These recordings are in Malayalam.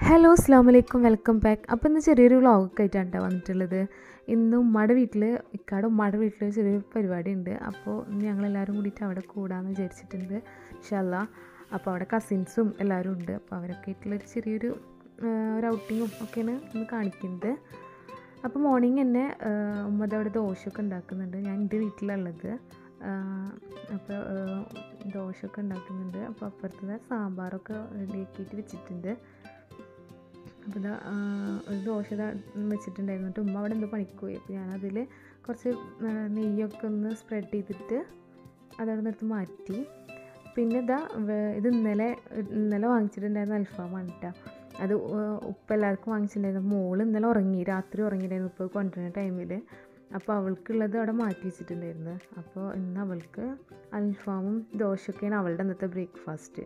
ഹലോ അസ്സാം വലൈക്കും വെൽക്കം ബാക്ക് അപ്പോൾ ഇന്ന് ചെറിയൊരു വ്ളോഗൊക്കെ ആയിട്ടാണ് ട്ടോ വന്നിട്ടുള്ളത് ഇന്ന് ഉമ്മയുടെ വീട്ടിൽ ഇക്കാടെ ഉമ്മയുടെ വീട്ടിൽ ചെറിയൊരു പരിപാടി ഉണ്ട് അപ്പോൾ ഇന്ന് ഞങ്ങളെല്ലാവരും കൂടിയിട്ട് അവിടെ കൂടാമെന്ന് വിചാരിച്ചിട്ടുണ്ട് ഇൻഷല്ല അപ്പോൾ അവിടെ കസിൻസും എല്ലാവരും ഉണ്ട് അപ്പോൾ അവരൊക്കെ ആയിട്ടുള്ളൊരു ചെറിയൊരു ആ, ഒരു ഔട്ടിങ്ങും ഒക്കെയാണ് ഇന്ന് കാണിക്കുന്നത് അപ്പോൾ മോർണിംഗ് തന്നെ ആ, ഉമ്മ ദാ അവിടെ ദോശയൊക്കെ ഉണ്ടാക്കുന്നുണ്ട് ഞാൻ എൻ്റെ വീട്ടിലുള്ളത് അപ്പോൾ ദോശയൊക്കെ ഉണ്ടാക്കുന്നുണ്ട് അപ്പോൾ അപ്പുറത്ത് സാമ്പാറൊക്കെ റെഡിയാക്കിയിട്ട് വെച്ചിട്ടുണ്ട് അപ്പോൾ ഇതാ ആ, ഒരു ദോശ ഇതാ വെച്ചിട്ടുണ്ടായിരുന്നു എന്നിട്ട് ഉമ്മ അവിടെ എന്തോ പണിക്ക് പോയി അപ്പോൾ ഞാനതിൽ കുറച്ച് ആ, നെയ്യൊക്കെ ഒന്ന് സ്പ്രെഡ് ചെയ്തിട്ട് അതവിടെ നിർത്ത് മാറ്റി പിന്നെ ഇതാ വേ- ഇത് ഇന്നലെ ഇന്നലെ വാങ്ങിച്ചിട്ടുണ്ടായിരുന്ന അൽഫാമാണ് കേട്ടോ അത് ഉ- ഉപ്പ എല്ലാവർക്കും വാങ്ങിച്ചിട്ടുണ്ടായിരുന്നു മോള് ഇന്നലെ ഉറങ്ങി രാത്രി ഉറങ്ങിയിട്ടുണ്ടായിരുന്നു ഉപ്പ് കൊണ്ടുവരുന്ന ടൈമിൽ അപ്പോൾ അവൾക്കുള്ളത് അവിടെ മാറ്റി വെച്ചിട്ടുണ്ടായിരുന്നു അപ്പോൾ ഇന്ന് അവൾക്ക് അൽഫാമും ദോശയൊക്കെയാണ് അവളുടെ ഇന്നത്തെ ബ്രേക്ക്ഫാസ്റ്റ്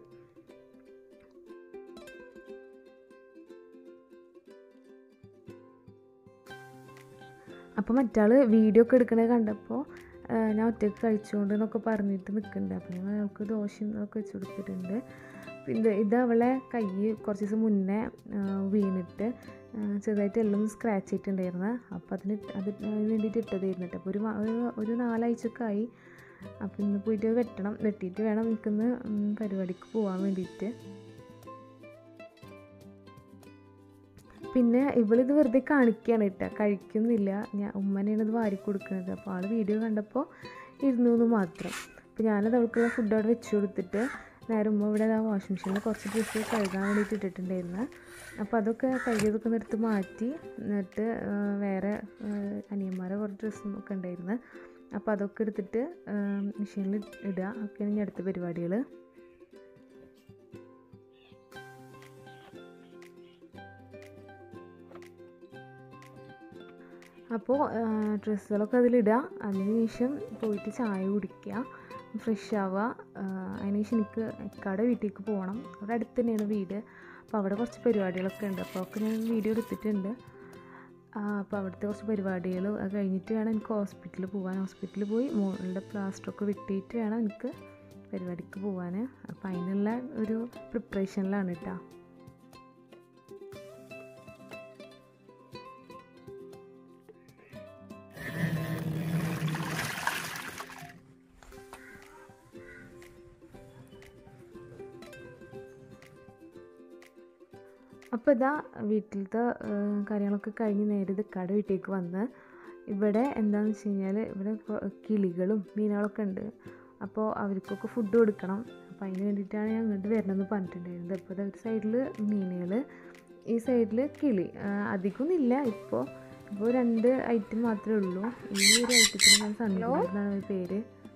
അപ്പോൾ മറ്റാൾ വീഡിയോ ഒക്കെ എടുക്കണത് കണ്ടപ്പോൾ ആ, ഞാൻ ഒറ്റയ്ക്ക് കഴിച്ചുകൊണ്ട് എന്നൊക്കെ പറഞ്ഞിട്ട് നിൽക്കുന്നുണ്ട് അപ്പോൾ ഞാൻ അവൾക്ക് ദോശയും ഒക്കെ വെച്ച് കൊടുത്തിട്ടുണ്ട് പിന്നെ ഇത് അവളെ കൈ കുറച്ച് ദിവസം മുന്നേ ആ, വീണിട്ട് ആ, ചെറുതായിട്ട് എല്ലാം സ്ക്രാച്ച് ചെയ്തിട്ടുണ്ടായിരുന്നു അപ്പോൾ അതിന് ഇട്ട്- അത് അതിന് വേണ്ടിയിട്ട് ഇട്ടതായിരുന്നു കേട്ടോ അപ്പോൾ ഒരു മാ- ഒരു- ഒരു നാലാഴ്ചയൊക്കെ ആയി അപ്പോൾ ഇന്ന് പോയിട്ട് വെട്ടണം വെട്ടിയിട്ട് വേണം എനിക്കിന്ന് ഉം, പരിപാടിക്ക് പോകാൻ വേണ്ടിയിട്ട് പിന്നെ ഇവളിത് വെറുതെ കാണിക്കുകയാണ് കേട്ടോ കഴിക്കുന്നില്ല ഞാൻ ഉമ്മനെയാണ് ഇത് വാരി കൊടുക്കുന്നത് അപ്പോൾ ആൾ വീഡിയോ കണ്ടപ്പോൾ ഇരുന്നു എന്ന് മാത്രം അപ്പോൾ ഞാനത് അവൾക്കുള്ള ഫുഡ് അവിടെ വെച്ച് കൊടുത്തിട്ട് നേരെ ഉമ്മ ഇവിടെ ആ വാഷിംഗ് മെഷീനിൽ കുറച്ച് ഡ്രസ്സ് കഴുകാൻ വേണ്ടിയിട്ട് ഇട്ടിട്ടുണ്ടായിരുന്നു അപ്പോൾ അതൊക്കെ കഴുകിയതൊക്കെ ഒന്ന് എടുത്ത് മാറ്റി എന്നിട്ട് ആ, വേറെ ആ, അനിയന്മാരെ കുറച്ച് ഡ്രസ്സും ഒക്കെ ഉണ്ടായിരുന്നു അപ്പോൾ അതൊക്കെ എടുത്തിട്ട് മെഷീനിൽ ഇടുക ഒക്കെയാണ് ഇനി അടുത്ത പരിപാടികൾ അപ്പോൾ ഡ്രസ്സുകളൊക്കെ അതിലിടുക അതിന് ശേഷം പോയിട്ട് ചായ കുടിക്കുക ഫ്രഷ് ആവുക അതിന് ശേഷം എനിക്ക് ഇക്കാടെ വീട്ടിലേക്ക് പോകണം അവിടെ അടുത്ത് തന്നെയാണ് വീട് അപ്പോൾ അവിടെ കുറച്ച് പരിപാടികളൊക്കെ ഉണ്ട് അപ്പോൾ ഒക്കെ ഞാൻ വീഡിയോ എടുത്തിട്ടുണ്ട് ആ, അപ്പോൾ അവിടുത്തെ കുറച്ച് പരിപാടികൾ അത് കഴിഞ്ഞിട്ട് വേണം എനിക്ക് ഹോസ്പിറ്റലിൽ പോകാൻ ഹോസ്പിറ്റലിൽ പോയി മോളുടെ പ്ലാസ്റ്ററൊക്കെ വെട്ടിയിട്ട് വേണം എനിക്ക് പരിപാടിക്ക് പോകാൻ അപ്പോൾ അതിനുള്ള ഒരു പ്രിപ്പറേഷനിലാണ് കേട്ടോ അപ്പോൾ ഇതാ വീട്ടിലത്തെ ആ, കാര്യങ്ങളൊക്കെ കഴിഞ്ഞ് നേരെ ഇക്കാടെ വീട്ടിലേക്ക് വന്ന് ഇവിടെ എന്താണെന്ന് വെച്ച് കഴിഞ്ഞാൽ ഇവിടെ കൊ- കിളികളും മീനുകളൊക്കെ ഉണ്ട് അപ്പോൾ അവർക്കൊക്കെ ഫുഡ് കൊടുക്കണം അപ്പോൾ അതിന് വേണ്ടിയിട്ടാണ് ഞാൻ ഇങ്ങോട്ട് വരണമെന്ന് പറഞ്ഞിട്ടുണ്ടായിരുന്നത് അപ്പോൾ ഇതാ ഒരു സൈഡിൽ മീനുകൾ ഈ സൈഡിൽ കിളി ആ, അധികമൊന്നും ഇല്ല ഇപ്പോൾ ഇപ്പോൾ രണ്ട് ഐറ്റം മാത്രമേ ഉള്ളൂ ഈ ഒരു ഐറ്റത്തിന് ഞാൻ സൺഫ്ലവർ എന്നാണ് ഒരു പേര്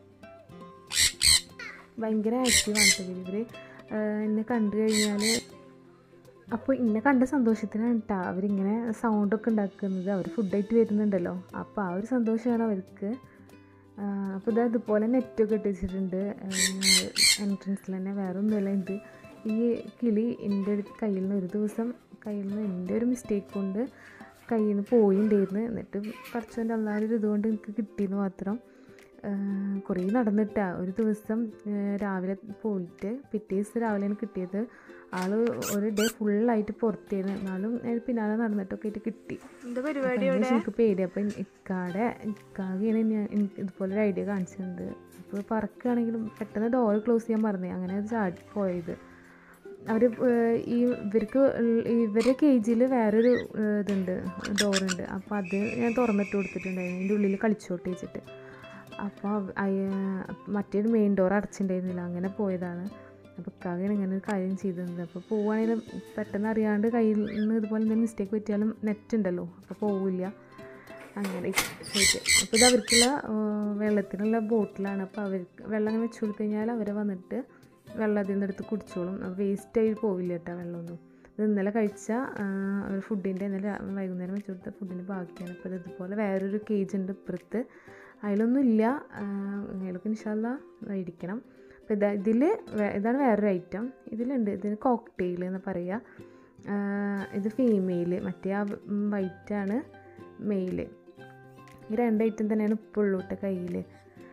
ഭയങ്കര ആക്റ്റീവാണ് കേട്ടോ ഇവർ എന്നെ കണ്ടു കഴിഞ്ഞാൽ അപ്പോൾ ഇന്നെ കണ്ട സന്തോഷത്തിനാണ് കേട്ടോ അവരിങ്ങനെ സൗണ്ടൊക്കെ ഉണ്ടാക്കുന്നത് അവർ ഫുഡായിട്ട് വരുന്നുണ്ടല്ലോ അപ്പോൾ ആ ഒരു സന്തോഷമാണ് അവർക്ക് അപ്പോൾ ഇത് അതുപോലെ നെറ്റൊക്കെ ഇട്ട് വെച്ചിട്ടുണ്ട് എൻട്രൻസിൽ തന്നെ വേറെ ഒന്നുമില്ല ഇത് ഈ കിളി എൻ്റെ കയ്യിൽ നിന്ന് ഒരു ദിവസം കയ്യിൽ നിന്ന് എൻ്റെ ഒരു മിസ്റ്റേക്ക് കൊണ്ട് കയ്യിൽ നിന്ന് പോയിണ്ടായിരുന്നു എന്നിട്ട് കുറച്ചതിൻ്റെ അല്ലാതെ ഒരു ഇതുകൊണ്ട് എനിക്ക് കിട്ടിയെന്ന് മാത്രം കുറേ നടന്നിട്ടാ ഒരു ദിവസം ആ, രാവിലെ പോയിട്ട് പിറ്റേ ദിവസം രാവിലെയാണ് കിട്ടിയത് ആള് ഒരു ഡേ ഫുള്ളായിട്ട് പുറത്തേന്ന് എന്നാലും ഞാൻ പിന്നാലെ നടന്നിട്ടൊക്കെ ആയിട്ട് കിട്ടി എന്താ അപ്പൊ പരിപാടി അതിന് ഇവിടെ ശേഷം എനിക്ക് പേടി അപ്പം ഇക്കാടെ ഇക്കാകെയാണ് ഞാൻ എനിക്ക് ഇതുപോലെ ഒരു ഐഡിയ കാണിച്ചിട്ടുണ്ട് അപ്പോൾ പറക്കുകയാണെങ്കിലും പെട്ടെന്ന് ഡോർ ക്ലോസ് ചെയ്യാൻ മറന്നേ അങ്ങനെ അത് ചാടി പോയത് അവർ ഈ ഇവർക്ക് ഉള്ള- ഇവരുടെ കേജിൽ വേറൊരു ഏഹ്, ഇതുണ്ട് ഡോറുണ്ട് അപ്പോൾ അത് ഞാൻ തുറന്നിട്ട് കൊടുത്തിട്ടുണ്ടായിരുന്നു അതിൻ്റെ ഉള്ളിൽ കളിച്ചോട്ട് വെച്ചിട്ട് അപ്പോൾ അവ- അയ- മറ്റൊരു മെയിൻ ഡോർ അടച്ചിട്ടുണ്ടായിരുന്നില്ല അങ്ങനെ പോയതാണ് അപ്പോൾ ഇക്കാകെയാണ് ഇങ്ങനെ ഒരു കാര്യം ചെയ്തിരുന്നത് അപ്പോൾ പോവുകയാണെങ്കിലും പെട്ടെന്ന് അറിയാണ്ട് കയ്യിൽ നിന്ന് ഇതുപോലെ എന്തെങ്കിലും മിസ്റ്റേക്ക് പറ്റിയാലും നെറ്റ് ഉണ്ടല്ലോ അപ്പോൾ പോവില്ല അങ്ങനെ പോയിട്ട് അപ്പോൾ ഇത് അവർക്കുള്ള ആ, വെള്ളത്തിനുള്ള ബോട്ടിലാണ് അപ്പോൾ അവർക്ക് വെള്ളം അങ്ങനെ വെച്ച് കൊടുത്തു കഴിഞ്ഞാൽ അവർ വന്നിട്ട് വെള്ളം അതിൽ നിന്ന് എടുത്ത് കുടിച്ചോളും വേസ്റ്റ് ആയി പോവില്ല കേട്ടോ വെള്ളമൊന്നും ഇത് ഇന്നലെ കഴിച്ച ഒരു ഫുഡിൻ്റെ ഇന്നലെ രാ- വൈകുന്നേരം വെച്ച് കൊടുത്ത ഫുഡിൻ്റെ ബാക്കിയാണ് അപ്പോൾ ഇത് ഇതുപോലെ വേറൊരു കേജ് ഉണ്ട് ഇപ്പുറത്ത് അതിലൊന്നും ഇല്ല അതിലൊക്കെ ഇൻഷാല്ല മേടിക്കണം അപ്പോൾ ഇതാ ഇതിൽ ഇതാണ് വേറൊരു ഐറ്റം ഇതിലുണ്ട് ഇതിന് കോക്ടെയിൽ എന്ന് പറയുക ആ, ഇത് ഫീമെയിൽ മറ്റേ ആ വൈറ്റാണ് മെയിൽ ഈ രണ്ട് ഐറ്റം തന്നെയാണ് ഇപ്പോൾ ഉള്ളൂ കേട്ടോ കയ്യിൽ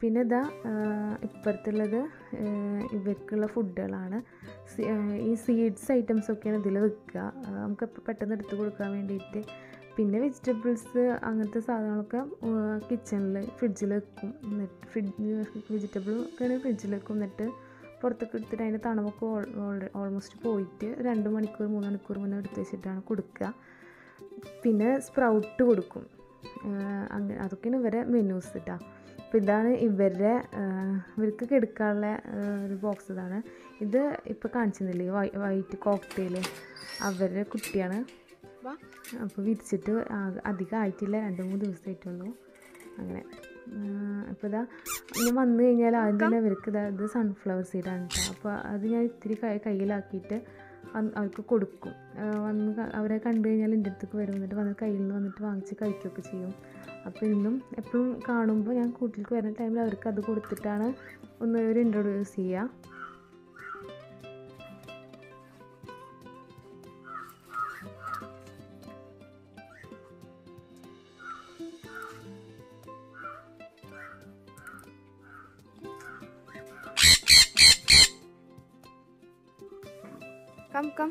പിന്നെ ഇതാ ഇപ്പുറത്തുള്ളത് ഇവർക്കുള്ള ഫുഡുകളാണ് ഈ സീഡ്സ് ഐറ്റംസ് ഒക്കെയാണ് ഇതിൽ വെക്കുക നമുക്ക് പെട്ടെന്ന് എടുത്ത് കൊടുക്കാൻ വേണ്ടിയിട്ട് പിന്നെ വെജിറ്റബിൾസ് അങ്ങനത്തെ സാധനങ്ങളൊക്കെ കിച്ചണിൽ ഫ്രിഡ്ജിൽ വെക്കും എന്നിട്ട് ഫ്രിഡ്ജ് വെജിറ്റബിൾ ഒക്കെ ആണെങ്കിൽ ഫ്രിഡ്ജിൽ വെക്കും എന്നിട്ട് പുറത്തേക്ക് എടുത്തിട്ട് അതിൻ്റെ തണവൊക്കെ ഓൾമോസ്റ്റ് പോയിട്ട് രണ്ട് മണിക്കൂർ മൂന്ന് മണിക്കൂർ മുന്നേ എടുത്ത് വെച്ചിട്ടാണ് കൊടുക്കുക പിന്നെ സ്പ്രൗട്ട് കൊടുക്കും അങ്ങനെ അതൊക്കെയാണ് ഇവരെ മെനൂസ് കേട്ടോ അപ്പോൾ ഇതാണ് ഇവരുടെ ഇവർക്ക് കെടുക്കാനുള്ള ഒരു ബോക്സ് ഇതാണ് ഇത് ഇപ്പോൾ കാണിച്ചിരുന്നില്ലേ വൈറ്റ് കോക്ടെയിൽ അവരുടെ കുട്ടിയാണ് അപ്പോൾ വിരിച്ചിട്ട് അധികം ആയിട്ടില്ല രണ്ട് മൂന്ന് ദിവസമായിട്ടുള്ളൂ അങ്ങനെ അപ്പോൾ ഇതാ ഞാൻ വന്നു കഴിഞ്ഞാൽ ആദ്യം തന്നെ അവർക്ക് ഇതാ ഇത് സൺഫ്ലവർ സീഡാണ് കേട്ടോ അപ്പോൾ അത് ഞാൻ ഇത്തിരി കയ്യിലാക്കിയിട്ട് അവർക്ക് കൊടുക്കും വന്ന് അവരെ കണ്ടു കഴിഞ്ഞാൽ എൻ്റെ അടുത്തേക്ക് വരും എന്നിട്ട് വന്ന് കയ്യിൽ നിന്ന് വന്നിട്ട് വാങ്ങിച്ച് കഴിക്കുകയൊക്കെ ചെയ്യും അപ്പോൾ ഇന്നും എപ്പോഴും കാണുമ്പോൾ ഞാൻ കൂട്ടിലേക്ക് വരുന്ന ടൈമിൽ അവർക്ക് അത് കൊടുത്തിട്ടാണ് ഒന്ന് ഒരു ഇൻട്രൊഡ്യൂസ് ചെയ്യുക കം കം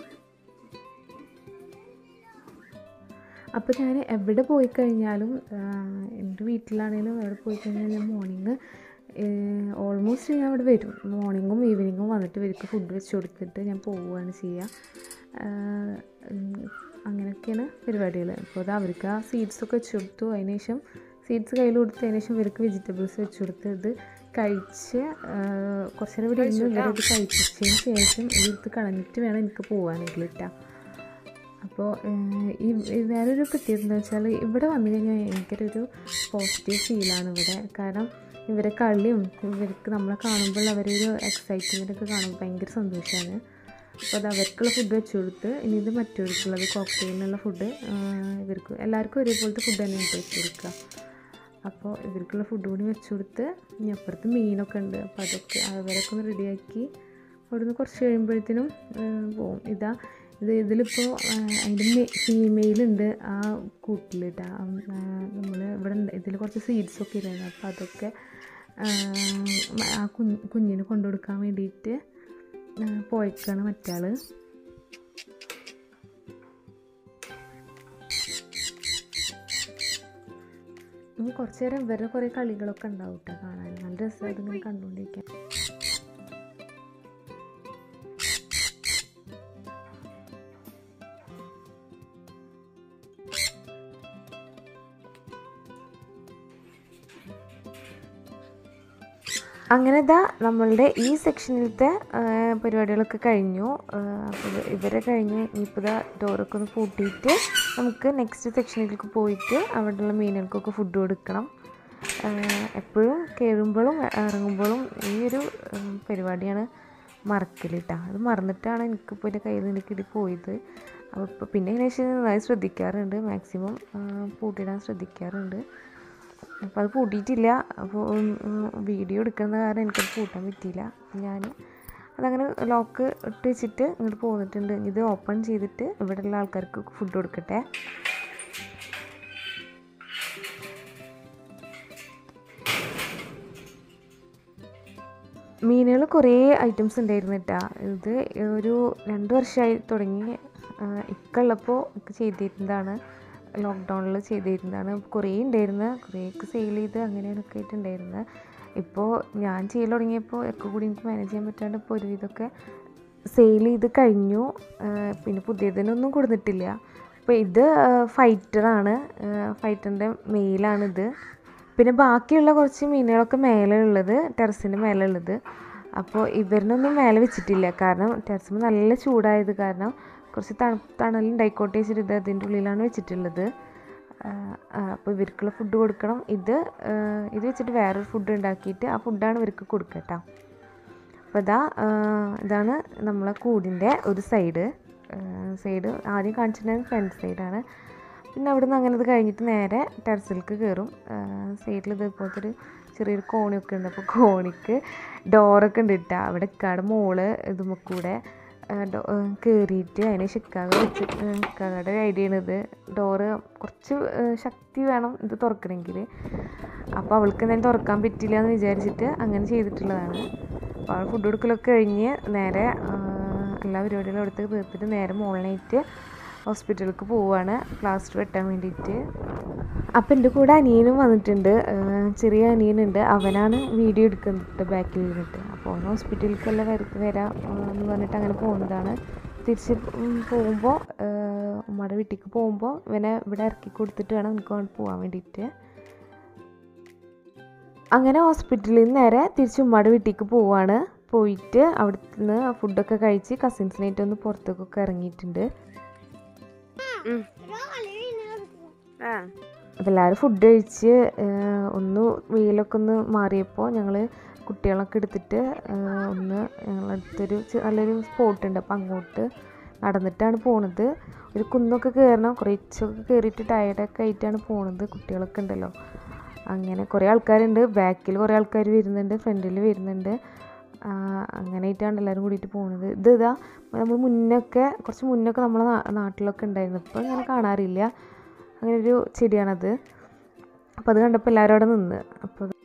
അപ്പോൾ ഞാൻ എവിടെ പോയി കഴിഞ്ഞാലും എൻ്റെ വീട്ടിലാണെങ്കിലും എവിടെ പോയി കഴിഞ്ഞാൽ ഞാൻ മോർണിംഗ് ഓൾമോസ്റ്റ് ഞാൻ അവിടെ വരും മോർണിംഗും ഈവനിങ്ങും വന്നിട്ട് ഇവർക്ക് ഫുഡ് വെച്ച് കൊടുത്തിട്ട് ഞാൻ പോവുകയാണ് ചെയ്യുക അങ്ങനെയൊക്കെയാണ് പരിപാടികൾ അപ്പോൾ അത് അവർക്ക് ആ സീഡ്സൊക്കെ വെച്ച് കൊടുത്തു അതിന് ശേഷം സീഡ്സ് കയ്യിൽ കൊടുത്തതിന് ശേഷം ഇവർക്ക് വെജിറ്റബിൾസ് വെച്ച് കൊടുത്ത് ഇത് കഴിച്ച് കുറച്ച് നേരം ഇവിടെ ഇരുന്ന് ഇവരത് കഴിച്ചതിന് ശേഷം ഇതെടുത്ത് കളഞ്ഞിട്ട് വേണം എനിക്ക് പോകാനായിട്ട് കേട്ടോ അപ്പോൾ ഈ വേറൊരു പ്രത്യേകത എന്താ വെച്ചാൽ ഇവിടെ വന്നു കഴിഞ്ഞാൽ എനിക്കൊരു പോസിറ്റീവ് ഫീലാണ് ഇവിടെ കാരണം ഇവരെ കളിയും ഇവർക്ക് നമ്മളെ കാണുമ്പോൾ അവരൊരു എക്സൈറ്റ്മെൻ്റ് ഒക്കെ കാണുമ്പോൾ ഭയങ്കര സന്തോഷമാണ് അപ്പോൾ അത് അവർക്കുള്ള ഫുഡ് വെച്ച് കൊടുത്ത് ഇനി ഇത് മറ്റവർക്കുള്ളത് കോക്ടെയിലിനുള്ള ഫുഡ് ഇവർക്ക് എല്ലാവർക്കും ഒരേപോലത്തെ ഫുഡ് തന്നെ വെച്ച് കൊടുക്കുക അപ്പോൾ ഇവർക്കുള്ള ഫുഡ് കൂടി വെച്ച് കൊടുത്ത് ഇനി അപ്പുറത്ത് മീനൊക്കെ ഉണ്ട് അപ്പോൾ അതൊക്കെ അവരൊക്കെ ഒന്ന് റെഡിയാക്കി അവിടുന്ന് കുറച്ച് കഴിയുമ്പോഴത്തേനും പോവും ഇതാ ഇത് ഇതിലിപ്പോൾ അതിൻ്റെ ഫീമെയിലുണ്ട് ആ കൂട്ടിൽ കേട്ടോ നമ്മൾ ഇവിടെ ഇതിൽ കുറച്ച് സീഡ്സൊക്കെ ഇരുന്നു അപ്പോൾ അതൊക്കെ ആ കുഞ്ഞ് കുഞ്ഞിന് കൊണ്ടുകൊടുക്കാൻ വേണ്ടിയിട്ട് പോയിക്കാണ് മറ്റാൾ ഇനി കുറച്ച് നേരം ഇവരുടെ കുറേ കളികളൊക്കെ ഉണ്ടാവും കേട്ടോ കാണാൻ നല്ല രസമായിട്ട് ഇങ്ങനെ കണ്ടുകൊണ്ടിരിക്കാൻ അങ്ങനെ ഇതാ നമ്മളുടെ ഈ സെക്ഷനിലത്തെ പരിപാടികളൊക്കെ കഴിഞ്ഞു അപ്പോൾ ഇവരെ കഴിഞ്ഞ് ഇനിയിപ്പോൾ ഇതാ ഡോറൊക്കെ ഒന്ന് പൂട്ടിയിട്ട് നമുക്ക് നെക്സ്റ്റ് സെക്ഷനിലേക്ക് പോയിട്ട് അവിടെയുള്ള മീനുകൾക്കൊക്കെ ഫുഡ് കൊടുക്കണം എപ്പോഴും കയറുമ്പോഴും ഇറങ്ങുമ്പോഴും ഈ ഒരു പരിപാടിയാണ് മറക്കലിട്ടാ അത് മറന്നിട്ടാണ് എനിക്കിപ്പോൾ എൻ്റെ കയ്യിൽ നിന്ന് കിട്ടി പോയത് അപ്പോൾ ഇപ്പോൾ പിന്നെ അതിന് ശേഷം നന്നായി ശ്രദ്ധിക്കാറുണ്ട് മാക്സിമം പൂട്ടിയിടാൻ ശ്രദ്ധിക്കാറുണ്ട് അപ്പോൾ അത് പൂട്ടിയിട്ടില്ല അപ്പോൾ വീഡിയോ എടുക്കുന്ന കാരണം എനിക്കത് പൂട്ടാൻ പറ്റിയില്ല ഞാൻ അതങ്ങനെ ലോക്ക് ഇട്ട് വെച്ചിട്ട് ഇങ്ങോട്ട് പോന്നിട്ടുണ്ട് ഇത് ഓപ്പൺ ചെയ്തിട്ട് ഇവിടെയുള്ള ആൾക്കാർക്ക് ഫുഡ് കൊടുക്കട്ടെ മീനുകൾ കുറേ ഐറ്റംസ് ഉണ്ടായിരുന്നു കേട്ടോ ഇത് ഒരു രണ്ട് വർഷമായി തുടങ്ങി ഇക്കുള്ളപ്പോൾ ഒക്കെ ചെയ്തിരുന്നതാണ് ലോക്ക്ഡൗണിൽ ചെയ്തിരുന്നതാണ് കുറേ ഉണ്ടായിരുന്നു കുറേയൊക്കെ സെയിൽ ചെയ്ത് അങ്ങനെയൊക്കെ ആയിട്ടുണ്ടായിരുന്നത് ഇപ്പോൾ ഞാൻ ചെയ്യൽ തുടങ്ങിയപ്പോൾ ഒക്കെ കൂടി എനിക്ക് മാനേജ് ചെയ്യാൻ പറ്റാണ്ട് ഇപ്പോൾ ഒരുവിധമൊക്കെ സെയിൽ ചെയ്ത് കഴിഞ്ഞു പിന്നെ പുതിയതിനൊന്നും കൊടുത്തിട്ടില്ല അപ്പോൾ ഇത് ഫൈറ്ററാണ് ഫൈറ്ററിൻ്റെ മെയിലാണിത് പിന്നെ ബാക്കിയുള്ള കുറച്ച് മീനുകളൊക്കെ മേലെ ഉള്ളത് ടെറസിൻ്റെ മേലെ ഉള്ളത് അപ്പോൾ ഇവരിനൊന്നും മേലെ വെച്ചിട്ടില്ല കാരണം ടെറസിന് നല്ല ചൂടായത് കാരണം കുറച്ച് തണു തണലുണ്ടായിക്കോട്ടെ വെച്ചിട്ട് ഇത് അതിൻ്റെ ഉള്ളിലാണ് വെച്ചിട്ടുള്ളത് അപ്പോൾ ഇവർക്കുള്ള ഫുഡ് കൊടുക്കണം ഇത് ഇത് വെച്ചിട്ട് വേറൊരു ഫുഡ് ഉണ്ടാക്കിയിട്ട് ആ ഫുഡാണ് ഇവർക്ക് കൊടുക്കുക കേട്ടോ അപ്പോൾ ഇതാ ഇതാണ് നമ്മളെ കൂടിൻ്റെ ഒരു സൈഡ് സൈഡ് ആദ്യം കാണിച്ചിട്ടുണ്ടെങ്കിൽ ഫ്രണ്ട് സൈഡാണ് പിന്നെ അവിടെ നിന്ന് അങ്ങനെ ഇത് കഴിഞ്ഞിട്ട് നേരെ ടെറസിലേക്ക് കയറും സൈഡിൽ ഇതേപോലത്തെ ഒരു ചെറിയൊരു കോണിയൊക്കെ ഉണ്ട് അപ്പോൾ കോണിക്ക് ഡോറൊക്കെ ഉണ്ട് ഇട്ടാ അവിടെ ഇക്കാട് മോള് ഇതുമ്മ കൂടെ കയറിയിട്ട് അതിന് ഷിക്കാഗോ വെച്ച് ഷിക്കാഗോയുടെ ഐഡിയ ആണിത് ഡോറ് കുറച്ച് ഏഹ്, ശക്തി വേണം ഇത് തുറക്കണമെങ്കിൽ അപ്പോൾ അവൾക്ക് എന്തായാലും തുറക്കാൻ പറ്റില്ല എന്ന് വിചാരിച്ചിട്ട് അങ്ങനെ ചെയ്തിട്ടുള്ളതാണ് അപ്പോൾ അവൾ ഫുഡ് കൊടുക്കലൊക്കെ കഴിഞ്ഞ് നേരെ ആ, എല്ലാ പരിപാടികളും എടുത്ത് തീർത്തിട്ട് നേരെ മോളിനായിട്ട് ഹോസ്പിറ്റലിലേക്ക് പോവുകയാണ് പ്ലാസ്റ്റർ വെട്ടാൻ വേണ്ടിയിട്ട് അപ്പം എൻ്റെ കൂടെ അനിയനും വന്നിട്ടുണ്ട് ആ, ചെറിയ അനിയനുണ്ട് അവനാണ് വീഡിയോ എടുക്കുന്നത് ബാക്കിൽ ഇരുന്നിട്ട് അപ്പോൾ അവൻ ഹോസ്പിറ്റലിലേക്കെല്ലാം വര വരാം ആ, എന്ന് പറഞ്ഞിട്ട് അങ്ങനെ പോകുന്നതാണ് തിരിച്ച് പോകുമ്പോൾ ഉമ്മയുടെ വീട്ടിലേക്ക് പോകുമ്പോൾ ഇവനെ ഇവിടെ ഇറക്കി കൊടുത്തിട്ട് വേണം എനിക്ക് അങ്ങോട്ട് പോകാൻ വേണ്ടിയിട്ട് അങ്ങനെ ഹോസ്പിറ്റലിൽ നിന്ന് നേരെ തിരിച്ച് ഉമ്മയുടെ വീട്ടിലേക്ക് പോവാണ് പോയിട്ട് അവിടെ നിന്ന് ഫുഡൊക്കെ കഴിച്ച് കസിൻസിനായിട്ട് ഒന്ന് പുറത്തേക്കൊക്കെ ഇറങ്ങിയിട്ടുണ്ട് അപ്പോൾ എല്ലാവരും ഫുഡ് കഴിച്ച് ഏഹ്, ഒന്ന് വെയിലൊക്കെ ഒന്ന് മാറിയപ്പോൾ ഞങ്ങൾ കുട്ടികളൊക്കെ എടുത്തിട്ട് ഏഹ്, ഒന്ന് ഞങ്ങളടുത്തൊരു ചെ- നല്ലൊരു സ്പോട്ട് ഉണ്ട് അപ്പോൾ അങ്ങോട്ട് നടന്നിട്ടാണ് പോണത് ഒരു കുന്നൊക്കെ കയറണം കുറച്ചൊക്കെ കയറിയിട്ട് ടയർഡൊക്കെ ആയിട്ടാണ് പോണത് കുട്ടികളൊക്കെ ഉണ്ടല്ലോ അങ്ങനെ കുറേ ആൾക്കാരുണ്ട് ബാക്കിൽ കുറേ ആൾക്കാർ വരുന്നുണ്ട് ഫ്രണ്ടിൽ വരുന്നുണ്ട് ആ, അങ്ങനെയായിട്ടാണ് എല്ലാവരും കൂടിയിട്ട് പോകുന്നത് ഇത് ഇതാ നമ്മൾ മുന്നൊക്കെ കുറച്ച് മുന്നൊക്കെ നമ്മളെ നാ- നാട്ടിലൊക്കെ ഉണ്ടായിരുന്നു ഇപ്പോൾ അങ്ങനെ കാണാറില്ല അങ്ങനെ ഒരു ചെടിയാണത് അപ്പോൾ അത് കണ്ടപ്പോൾ എല്ലാവരും അവിടെ നിന്ന് അപ്പോൾ അത്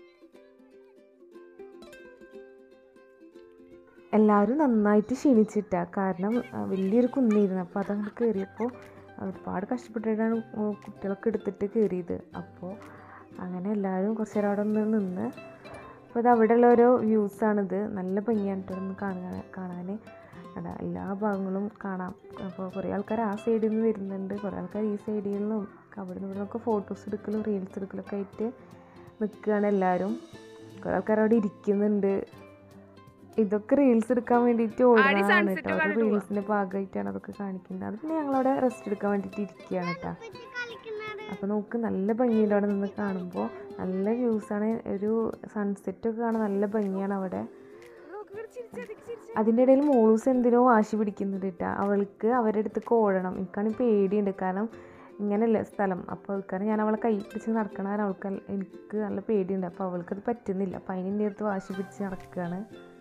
എല്ലാവരും നന്നായിട്ട് ക്ഷീണിച്ചിട്ടാ കാരണം ആ, വലിയൊരു കുന്നിരുന്നു അപ്പോൾ അതങ്ങോട്ട് കയറിയപ്പോൾ ഒരുപാട് കഷ്ടപ്പെട്ടിട്ടാണ് ഉം കുട്ടികളൊക്കെ എടുത്തിട്ട് കയറിയത് അപ്പോൾ അങ്ങനെ എല്ലാവരും കുറച്ച് നേരം അവിടെ ഒന്ന് നിന്ന് അപ്പോൾ ഇത് അവിടെയുള്ള ഓരോ വ്യൂസാണിത് നല്ല ഭംഗിയാണ് കേട്ടോ ഒന്ന് കാണാൻ കാണാൻ അവിടെ എല്ലാ ഭാഗങ്ങളും കാണാം അപ്പോൾ കുറേ ആൾക്കാർ ആ സൈഡിൽ നിന്ന് വരുന്നുണ്ട് കുറേ ആൾക്കാർ ഈ സൈഡിൽ നിന്നും അവിടെ നിന്ന് ഇവിടെ നിന്നൊക്കെ ഫോട്ടോസ് എടുക്കലും റീൽസ് എടുക്കലൊക്കെ ആയിട്ട് നിൽക്കുകയാണ് എല്ലാവരും കുറേ ആൾക്കാർ അവിടെ ഇരിക്കുന്നുണ്ട് ഇതൊക്കെ റീൽസ് എടുക്കാൻ വേണ്ടിയിട്ട് ഓടുന്നതാണ് കേട്ടോ ഒരു റീൽസിന്റെ ഭാഗമായിട്ടാണ് അതൊക്കെ കാണിക്കുന്നത് അത് പിന്നെ ഞങ്ങളവിടെ റെസ്റ്റ് എടുക്കാൻ വേണ്ടിയിട്ട് ഇരിക്കുകയാണ് കേട്ടോ അപ്പോൾ നമുക്ക് നല്ല ഭംഗിയുണ്ട് അവിടെ നിന്ന് കാണുമ്പോൾ നല്ല വ്യൂസാണ് ഒരു സൺസെറ്റ് ഒക്കെ കാണാൻ നല്ല ഭംഗിയാണ് അവിടെ അതിൻ്റെ ഇടയിൽ മോളൂസ് എന്തിനോ വാശി പിടിക്കുന്നുണ്ട് കേട്ടോ അവൾക്ക് അവരുടെ അടുത്ത് ഓടണം എനിക്കാണെങ്കിൽ പേടിയുണ്ട് കാരണം ഇങ്ങനെയല്ല സ്ഥലം അപ്പോൾ കാരണം ഞാൻ അവളെ കൈ പിടിച്ച് നടക്കണ കാരണം അവൾക്ക് നല്ല- എനിക്ക് നല്ല പേടിയുണ്ട് അപ്പോൾ അവൾക്കത് പറ്റുന്നില്ല അപ്പോൾ അതിൻ്റെ അടുത്ത് വാശി പിടിച്ച് നടക്കുകയാണ്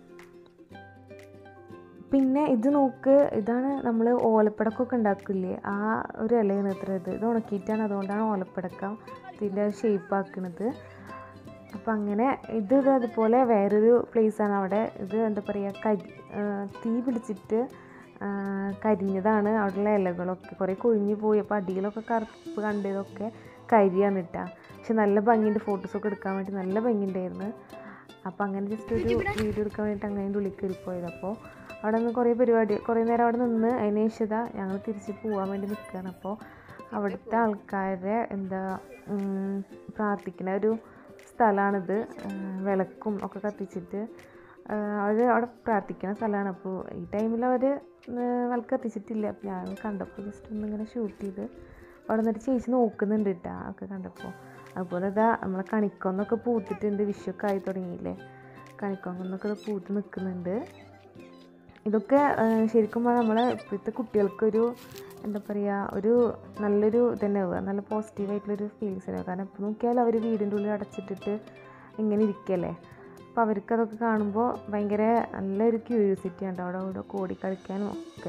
പിന്നെ ഇത് നോക്ക് ഇതാണ് നമ്മൾ ഓലപ്പടക്കമൊക്കെ ഉണ്ടാക്കില്ലേ ആ ഒരു ഇലയാണ് ഇത്ര ഇത് ഇത് ഉണക്കിയിട്ടാണ് അതുകൊണ്ടാണ് ഓലപ്പടക്കം ഇതിൻ്റെ ഷേപ്പ് ആക്കുന്നത് അപ്പം അങ്ങനെ ഇത് ഇത് അതുപോലെ വേറൊരു പ്ലേസാണ് അവിടെ ഇത് എന്താ പറയുക കരി ആ, തീ പിടിച്ചിട്ട് ആ, കരിഞ്ഞതാണ് അവിടെയുള്ള ഇലകളൊക്കെ കുറേ കൊഴിഞ്ഞു പോയി അപ്പോൾ അടിയിലൊക്കെ കറുപ്പ് കണ്ടതൊക്കെ കരിയാണ് ഇട്ടാ പക്ഷെ നല്ല ഭംഗിയുണ്ട് ഫോട്ടോസൊക്കെ എടുക്കാൻ വേണ്ടി നല്ല ഭംഗിയുണ്ടായിരുന്നു അപ്പോൾ അങ്ങനെ ജസ്റ്റ് ഒരു വീഡിയോ എടുക്കാൻ വേണ്ടിയിട്ട് അങ്ങനെ അതിൻ്റെ ഉള്ളിൽ കയറി പോയത് അപ്പോൾ അവിടെ നിന്ന് കുറേ പരിപാടി കുറേ നേരം അവിടെ നിന്ന് അതിന് ശേഷം ഇതാ ഞങ്ങൾ തിരിച്ച് പോകാൻ വേണ്ടി നിൽക്കുകയാണ് അപ്പോൾ അവിടുത്തെ ആൾക്കാരെ എന്താ ഉം, പ്രാർത്ഥിക്കുന്ന ഒരു സ്ഥലമാണിത് വിളക്കും ഒക്കെ കത്തിച്ചിട്ട് അവർ അവിടെ പ്രാർത്ഥിക്കുന്ന സ്ഥലമാണ് അപ്പോൾ ഈ ടൈമിൽ അവർ വിളക്ക് കത്തിച്ചിട്ടില്ല അപ്പോൾ ഞാൻ കണ്ടപ്പോൾ ജസ്റ്റ് ഒന്ന് ഇങ്ങനെ ഷൂട്ട് ചെയ്ത് അവിടെ നിന്നിട്ട് ചേച്ചി നോക്കുന്നുണ്ട് കേട്ടോ ഒക്കെ കണ്ടപ്പോൾ അതുപോലെ ഇതാ നമ്മളെ കണിക്കൊന്നൊക്കെ പൂത്തിട്ടുണ്ട് വിഷുവൊക്കെ ആയി തുടങ്ങിയില്ലേ കണിക്കൊന്നൊക്കെ ഇത് പൂത്ത് നിൽക്കുന്നുണ്ട് ഇതൊക്കെ ആ, ശരിക്കും പറഞ്ഞാൽ നമ്മളെ ഇപ്പോഴത്തെ കുട്ടികൾക്കൊരു എന്താ പറയുക ഒരു നല്ലൊരു ഇതന്നെ ആവുക നല്ല പോസിറ്റീവായിട്ടുള്ളൊരു ഫീലിങ്സ് ആവുക കാരണം ഇപ്പോൾ നോക്കിയാൽ അവർ വീടിൻ്റെ ഉള്ളിൽ അടച്ചിട്ടിട്ട് ഇങ്ങനെ ഇരിക്കല്ലേ അപ്പോൾ അവർക്ക് അതൊക്കെ കാണുമ്പോൾ ഭയങ്കര നല്ലൊരു ക്യൂരിയോസിറ്റി ഉണ്ട് അവിടെ അവിടെ ഓടി കളിക്കാനും ഒക്കെ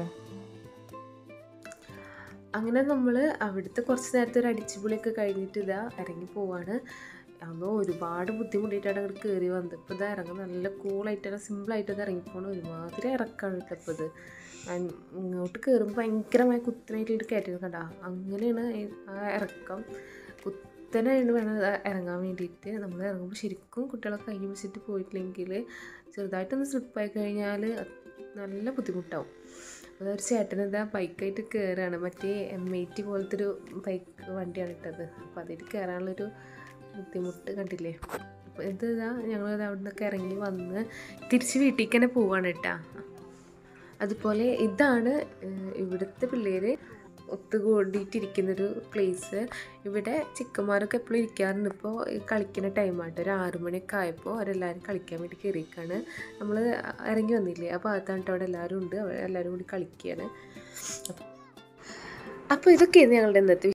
അങ്ങനെ നമ്മൾ അവിടുത്തെ കുറച്ച് നേരത്തെ ഒരു അടിച്ചുപൊളിയൊക്കെ കഴിഞ്ഞിട്ട് ഇതാ ഇറങ്ങി പോവാണ് അന്ന് ഒരുപാട് ബുദ്ധിമുട്ടിയിട്ടാണ് അങ്ങോട്ട് കയറി വന്നത് ഇപ്പോൾ ഇതാ ഇറങ്ങും നല്ല കൂളായിട്ടാണ് സിമ്പിളായിട്ട് അത് ഇറങ്ങിപ്പോണം ഒരുമാതിരി ഇറക്കാണ് ഇപ്പോൾ ഇത് അൻ- ഇങ്ങോട്ട് കയറുമ്പോൾ ഭയങ്കരമായ കുത്തനായിട്ട് കയറ്റി കണ്ട അങ്ങനെയാണ് ഈ- ആ ഇറക്കം കുത്തനായിട്ട് വേണം അത് ഇറങ്ങാൻ വേണ്ടിയിട്ട് നമ്മൾ ഇറങ്ങുമ്പോൾ ശരിക്കും കുട്ടികളെ കൈ പിടിച്ചിട്ട് പോയിട്ടില്ലെങ്കിൽ ചെറുതായിട്ടൊന്ന് സ്ലിപ്പായി കഴിഞ്ഞാൽ നല്ല ബുദ്ധിമുട്ടാവും അതൊരു ചേട്ടൻ ഇതാ ബൈക്കായിട്ട് കയറുകയാണ് മറ്റേ എം ഐ ടി പോലത്തെ ഒരു ബൈക്ക് വണ്ടിയാണ് ഇട്ടത് അപ്പോൾ അതിൽ കയറാനുള്ളൊരു ബുദ്ധിമുട്ട് കണ്ടില്ലേ അപ്പോൾ ഇത് ഇതാ ഞങ്ങൾ അവിടെ നിന്നൊക്കെ ഇറങ്ങി വന്ന് തിരിച്ച് വീട്ടിലേക്ക് തന്നെ പോവാണ് കേട്ടാ അതുപോലെ ഇതാണ് ഏഹ്, ഇവിടുത്തെ പിള്ളേർ ഒത്തുകൂടിയിട്ടിരിക്കുന്നൊരു പ്ലേസ് ഇവിടെ ചിക്കന്മാരൊക്കെ എപ്പോഴും ഇരിക്കാറുണ്ട് ഇപ്പോൾ കളിക്കുന്ന ടൈമായിട്ട് ഒരു ആറു മണിയൊക്കെ ആയപ്പോൾ അവരെല്ലാവരും കളിക്കാൻ വേണ്ടി കയറിയിരിക്കുകയാണ് നമ്മൾ ഇറങ്ങി വന്നില്ലേ അപ്പോൾ അകത്താണ്ട് അവിടെ എല്ലാവരും ഉണ്ട് അവർ എല്ലാവരും കൂടി കളിക്കുകയാണ് അപ്പോൾ ഇതൊക്കെയാണ് ഞങ്ങളുടെ ഇന്നത്തെ